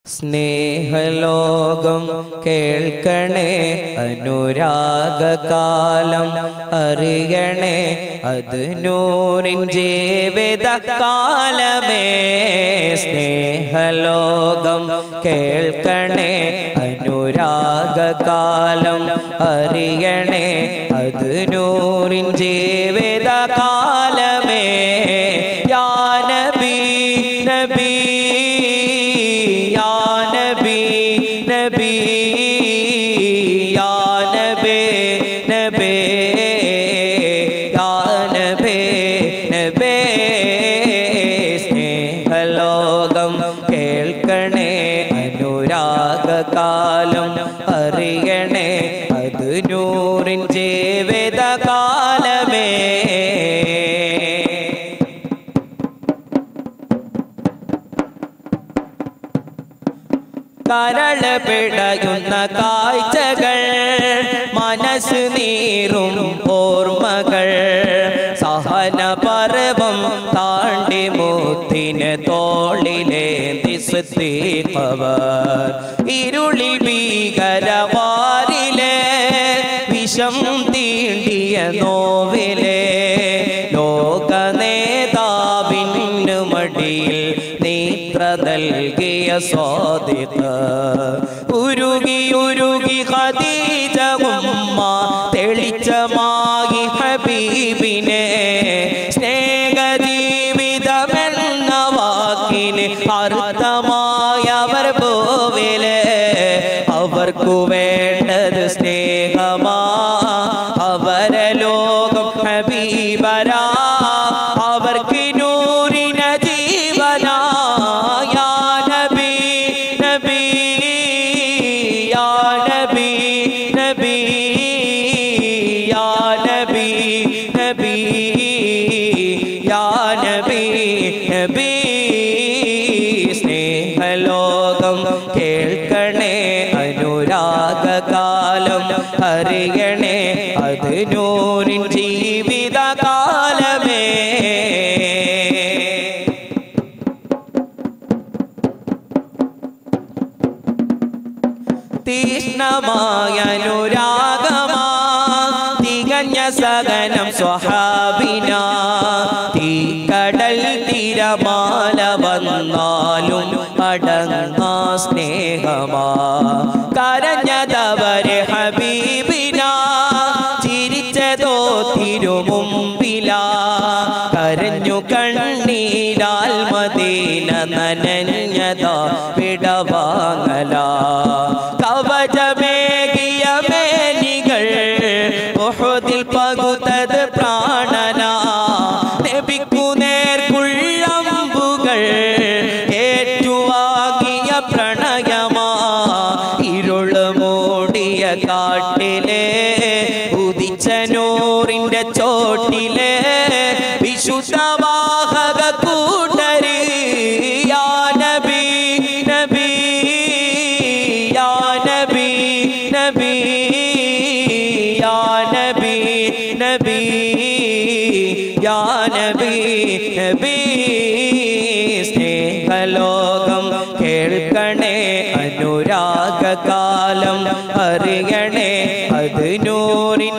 സ്നേഹലോകം കേൾക്കണേ അനുരാഗകാലം അറിയണേ അത് നൂറിൻ ജീവിത കാലമേ സ്നേഹലോകം കേൾക്കണേ അനുരാഗകാലം അറിയണേ അത് നൂറിൻ ജീവിത കാലമേ യാ നബി നബി യാ നബി നബി യാ നബി നബി യാ നബി നബി സ്നേഹലോകം കേൾക്കണേ അനുരാഗകാലം അറിയണേ അത് നൂറിൻ ജീവിത കാലമേ കരള് പിടയുന്ന കാഴ്ചകൾ മനസ്സ് നീറും ഓർമ്മകൾ സഹന പർവം താണ്ടി മുത്തിന് തോളിലേന്തി സുദ്ധീപവർ ഇരുളിൽ ഭീകരവാരിലെ വിഷം തീണ്ടിയ നോവിലെ ലോക നേതാവിന് മടിയിൽ നേത്ര നൽകിയ സ്വാദിക ഉരുകി ഉരുകി ഖദീജ ഉമ്മ തെളിച്ചമായി ഹബീബിനെ സ്നേഹജീവിതമെന്ന വാക്കിന് അർത്ഥമായവർ പോവിലെ അവർക്കു വേണ്ടത് സ്നേഹമാ അവരെ ലോകം ഹബീബരാ അവർക്ക് നൂറിന ജീവനാ യാ നബി നബി യാ നബി നബി യാ നബി നബി യാ നബി നബി സ്നേഹലോകം കേൾക്കണേ അനുരാഗകാലം അറിയണേ അത് നൂറിൻ ജീവിത കാലമേ തീഷ്ണമായ അനുരാഗമാ തികഞ്ഞ സകനം സ്വഹാബിന തീക്കടൽ തിരമാല വന്നാലും അടങ്ങാ സ്നേഹമാ കരഞ്ഞതവരെ ഹബീബിന ചിരിച്ചതോ തിരുമുമ്പിലാ കരഞ്ഞു കണ്ണീരാൽ മദീന നനഞ്ഞതാ വിടവാങ്ങല കവചമേകിയ മേനികൾ ഒഹദിൽ പകുതത് പ്രാണനാ നബിക്കു നേർക്കുള്ളമ്പുകൾ ഏറ്റുവാങ്ങിയ പ്രണയമാ ഇരുള് മൂടിയ കാട്ടിലെ ഉദിച്ച നൂറിന്റെ ചോട്ടിലെ വിശുദ്ധവാഹക കൂട്ടര് യാ നബി നബി യാ നബി നബി യാ നബി നബി യാ നബി നബി സ്നേഹലോകം കേൾക്കണേ അനുരാഗകാലം അറിയണേ അത് നൂറി